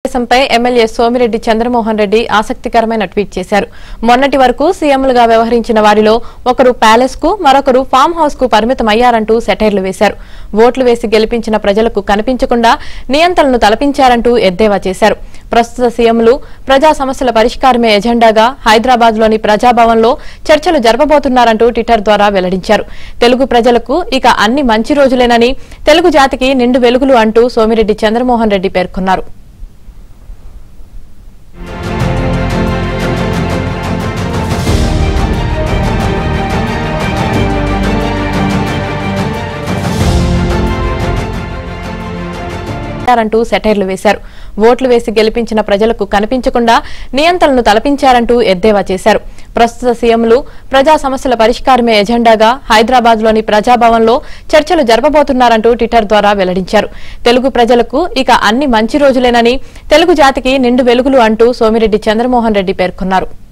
దేశంపై ఎమ్మెల్యే సోమిరెడ్డి చంద్రమోహన్ రెడ్డి ఆసక్తికరమైన ట్వీట్ చేశారు మొన్నటి వరకు సీఎంలుగా వ్యవహరించిన వారిలో ఒకరు ప్యాలెస్ కు మరొకరు ఫామ్ హౌస్ కు పరిమితమయ్యారంటూ సెటైర్లు వేశారు ఓట్లు వేసి గెలిపించిన ప్రజలకు కనిపించకుండా నియంత్రణను తలపించారంటూ ఎద్దేవా చేశారు ప్రస్తుత సీఎంలు ప్రజా సమస్యల పరిష్కారమే ఎజెండాగా హైదరాబాద్ లోని ప్రజాభవన్లో చర్చలు జరపబోతున్నారంటూ ట్విట్టర్ ద్వారా వెల్లడించారు తెలుగు ప్రజలకు ఇక అన్ని మంచి రోజులేనని తెలుగు జాతికి నిండు వెలుగులు అంటూ సోమిరెడ్డి చంద్రమోహన్ రెడ్డి పేర్కొన్నారు అంటూ సెటైర్లు వేశారు ఓట్లు వేసి గెలిపించిన ప్రజలకు కనిపించకుండా నియంత్రణను తలపించారంటూ ఎద్దేవా చేశారు ప్రస్తుత సీఎంలు ప్రజా సమస్యల పరిష్కారమే ఎజెండాగా హైదరాబాద్ లోని ప్రజాభవన్లో చర్చలు జరపబోతున్నారంటూ ట్విట్టర్ ద్వారా వెల్లడించారు తెలుగు ప్రజలకు ఇక అన్ని మంచి రోజులేనని తెలుగు జాతికి నిండు వెలుగులు అంటూ సోమిరెడ్డి చంద్రమోహన్ రెడ్డి పేర్కొన్నారు